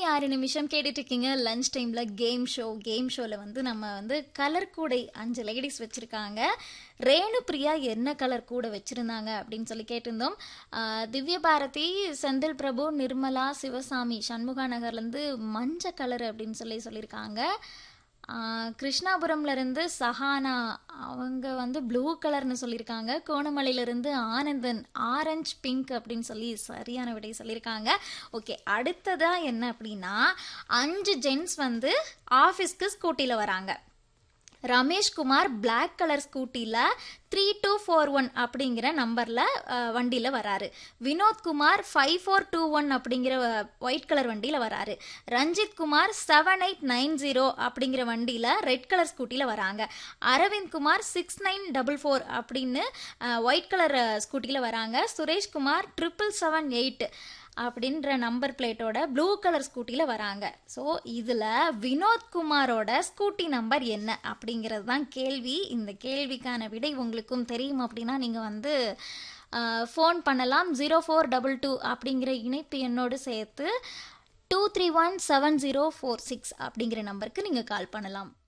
ஆறு நிமிஷம் கேட்டுட்டு இருக்கீங்க லஞ்ச் டைமில் கேம் ஷோ கேம் ஷோவில் வந்து நம்ம வந்து கலர் கூடை அஞ்சு லேடிஸ் வச்சுருக்காங்க ரேணு பிரியா என்ன கலர் கூட வச்சுருந்தாங்க அப்படின்னு சொல்லி கேட்டிருந்தோம் ஆஹ் திவ்ய பாரதி செந்தில் பிரபு நிர்மலா சிவசாமி சண்முகா நகர்லேருந்து மஞ்சள் கலர் அப்படின்னு சொல்லி சொல்லியிருக்காங்க ஆஹ் கிருஷ்ணாபுரம்ல இருந்து சஹானா அவங்க வந்து ப்ளூ கலர்னு சொல்லியிருக்காங்க கோணமலையிலிருந்து ஆனந்தன் ஆரஞ்ச் பிங்க் அப்படின்னு சொல்லி சரியான விடை சொல்லியிருக்காங்க ஓகே அடுத்ததா என்ன அப்படின்னா அஞ்சு ஜென்ஸ் வந்து ஆஃபீஸ்க்கு ஸ்கூட்டியில் வராங்க ரமேஷ்குமார் பிளாக் கலர் ஸ்கூட்டியில் த்ரீ டூ ஃபோர் ஒன் அப்படிங்கிற நம்பரில் வண்டியில் வராரு Vinodkumar five four two one அப்படிங்கிற ஒயிட் கலர் வண்டியில் வராரு Ranjith Kumar seven eight nine zero அப்படிங்கிற வண்டியில் ரெட் கலர் ஸ்கூட்டியில் வராங்க Aravind Kumar six nine double four அப்படின்னு ஒயிட் கலர் ஸ்கூட்டியில் வராங்க சுரேஷ்குமார் ட்ரிபிள் செவன் எயிட் அப்படின்ற நம்பர் பிளேட்டோட ப்ளூ கலர் ஸ்கூட்டியில் வராங்க ஸோ இதில் வினோத்குமாரோட ஸ்கூட்டி நம்பர் என்ன அப்படிங்கிறது தான் கேள்வி இந்த கேள்விக்கான விடை உங்களுக்கும் தெரியும் அப்படின்னா நீங்கள் வந்து ஃபோன் பண்ணலாம் ஜீரோ ஃபோர் டபுள் டூ அப்படிங்கிற இணைப்பு எண்ணோடு சேர்த்து two three one seven zero four six அப்படிங்கிற நம்பருக்கு நீங்கள் கால் பண்ணலாம்